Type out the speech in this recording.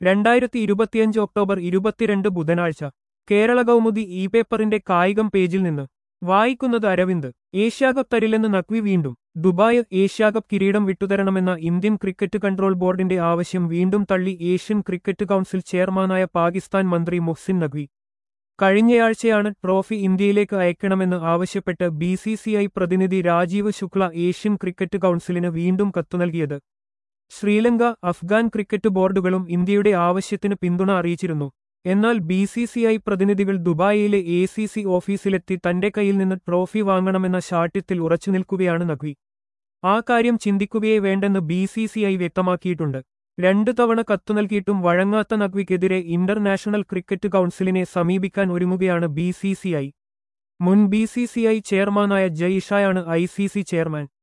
രണ്ടായിരത്തി ഇരുപത്തിയഞ്ച് ഒക്ടോബർ ഇരുപത്തിരണ്ട് ബുധനാഴ്ച കേരള കൗമുദി ഇ പേപ്പറിന്റെ കായികം പേജിൽ നിന്ന് വായിക്കുന്നത് അരവിന്ദ് ഏഷ്യാകപ്പ് തരില്ലെന്ന് നഖ്വി വീണ്ടും ദുബായ് ഏഷ്യാകപ്പ് കിരീടം വിട്ടുതരണമെന്ന ഇന്ത്യൻ ക്രിക്കറ്റ് കൺട്രോൾ ബോർഡിന്റെ ആവശ്യം വീണ്ടും തള്ളി ഏഷ്യൻ ക്രിക്കറ്റ് കൗൺസിൽ ചെയർമാനായ പാകിസ്ഥാൻ മന്ത്രി മുഹ്സിൻ നഖ്വി കഴിഞ്ഞയാഴ്ചയാണ് ട്രോഫി ഇന്ത്യയിലേക്ക് അയക്കണമെന്ന് ആവശ്യപ്പെട്ട് ബി സി സി ഐ പ്രതിനിധി രാജീവ് ശുക്ല ഏഷ്യൻ ക്രിക്കറ്റ് കൗൺസിലിന് വീണ്ടും കത്തു നൽകിയത് ശ്രീലങ്ക അഫ്ഗാൻ ക്രിക്കറ്റ് ബോർഡുകളും ഇന്ത്യയുടെ ആവശ്യത്തിന് പിന്തുണ അറിയിച്ചിരുന്നു എന്നാൽ ബി സി സി ഐ പ്രതിനിധികൾ ദുബായിലെ എ സി സി ഓഫീസിലെത്തി തന്റെ കയ്യിൽ നിന്ന് ട്രോഫി വാങ്ങണമെന്ന ശാഠ്യത്തിൽ ഉറച്ചുനിൽക്കുകയാണ് നഖ്വി ആ കാര്യം ചിന്തിക്കുകയേ വേണ്ടെന്ന് ബി സി സി ഐ വ്യക്തമാക്കിയിട്ടുണ്ട് രണ്ടു തവണ കത്തു നൽകിയിട്ടും വഴങ്ങാത്ത നഖ്വിക്കെതിരെ ഇന്റർനാഷണൽ ക്രിക്കറ്റ് കൗൺസിലിനെ സമീപിക്കാൻ ഒരുങ്ങുകയാണ് ബി സി സി ഐ മുൻ ബി സി സി ഐ ചെയർമാനായ ജയ്ഷായാണ് ഐ സി സി ചെയർമാൻ